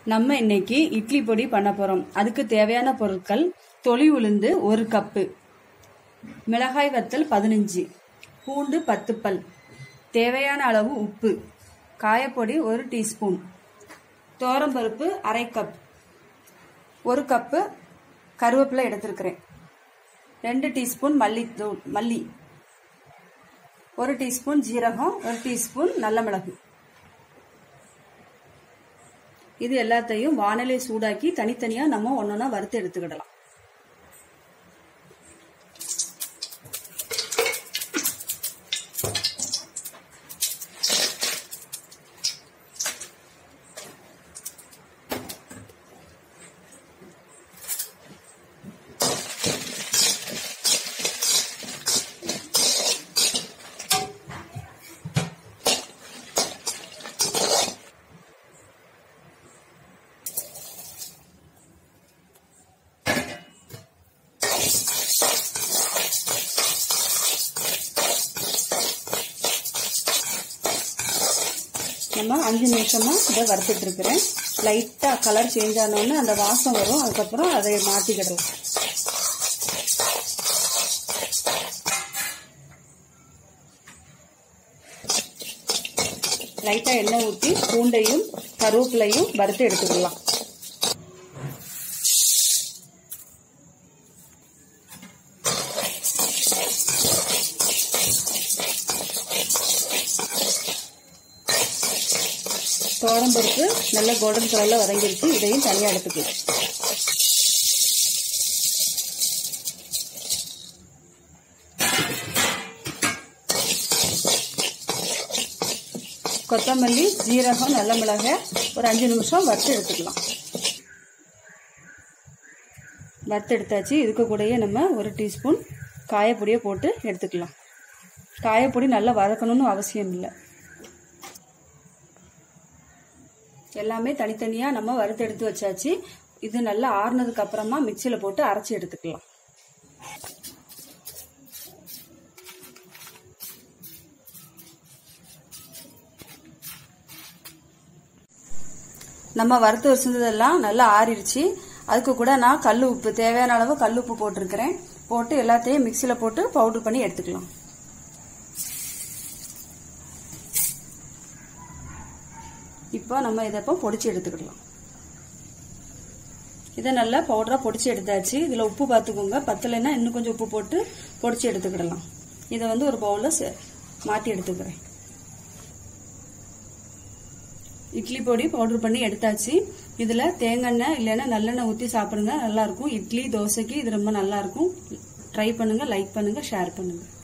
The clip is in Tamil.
நம்ம இன்னைக்கு இட்லி பொடி பண்ண போறோம் அதுக்கு தேவையான பொருட்கள் தொளி உளுந்து ஒரு கப்பு மிளகாய் வத்தல் பதினஞ்சு பூண்டு பத்து பல் தேவையான அளவு உப்பு காயப்பொடி ஒரு டீஸ்பூன் பருப்பு அரை கப் ஒரு கப்பு கருவேப்பிலை எடுத்திருக்கிறேன் ரெண்டு டீஸ்பூன் மல்லித்தூள் மல்லி ஒரு டீஸ்பூன் ஜீரகம் ஒரு டீஸ்பூன் நல்ல மிளகு இது எல்லாத்தையும் வானிலை சூடாக்கி தனித்தனியா நம்ம ஒன்னொன்னா வறுத்து எடுத்துக்கிடலாம் நம்ம அஞ்சு நிமிஷமா இதை வறுத்துட்டு இருக்கிறேன் லைட்டா கலர் சேஞ்ச் ஆனோடனே அந்த வாசம் வரும் அதுக்கப்புறம் அதை மாற்றிக்கிடலாம் லைட்டா எண்ணெய் ஊற்றி பூண்டையும் கருவேப்பிலையும் வறுத்து எடுத்துக்கலாம் பருப்பு நல்ல கோல்டன் கலர்ல வதங்கிருச்சு இதையும் தனியா எடுத்துக்கலாம் கொத்தமல்லி ஜீரகம் நல்ல மிளகாய் ஒரு அஞ்சு நிமிஷம் வறுத்து எடுத்துக்கலாம் வறுத்து எடுத்தாச்சு இதுக்கு கூடயே நம்ம ஒரு டீஸ்பூன் காயப்பொடியை போட்டு எடுத்துக்கலாம் காயப்பொடி நல்லா வதக்கணும்னு அவசியம் இல்லை எல்லாமே தனித்தனியாக நம்ம வறுத்து எடுத்து வச்சாச்சு இது நல்லா ஆறுனதுக்கு அப்புறமா மிக்சியில் போட்டு அரைச்சி எடுத்துக்கலாம் நம்ம வறுத்து வச்சிருந்ததெல்லாம் நல்லா ஆறிடுச்சு அதுக்கு கூட நான் கல் உப்பு தேவையான அளவு கல் உப்பு போட்டிருக்கிறேன் போட்டு எல்லாத்தையும் மிக்சியில் போட்டு பவுடர் பண்ணி எடுத்துக்கலாம் இப்போ நம்ம இதை இப்போ பொடிச்சு எடுத்துக்கிடலாம் இதை நல்லா பவுடராக பொடிச்சு எடுத்தாச்சு இதில் உப்பு பார்த்துக்கோங்க பத்தலைன்னா இன்னும் கொஞ்சம் உப்பு போட்டு பொடிச்சு எடுத்துக்கிடலாம் இதை வந்து ஒரு பவுலில் மாற்றி எடுத்துக்கிறேன் இட்லி பொடி பவுடர் பண்ணி எடுத்தாச்சு இதில் தேங்காய் இல்லைன்னா நல்லெண்ணெய் ஊற்றி சாப்பிடுங்க நல்லாயிருக்கும் இட்லி தோசைக்கு இது ரொம்ப நல்லாயிருக்கும் ட்ரை பண்ணுங்கள் லைக் பண்ணுங்கள் ஷேர் பண்ணுங்கள்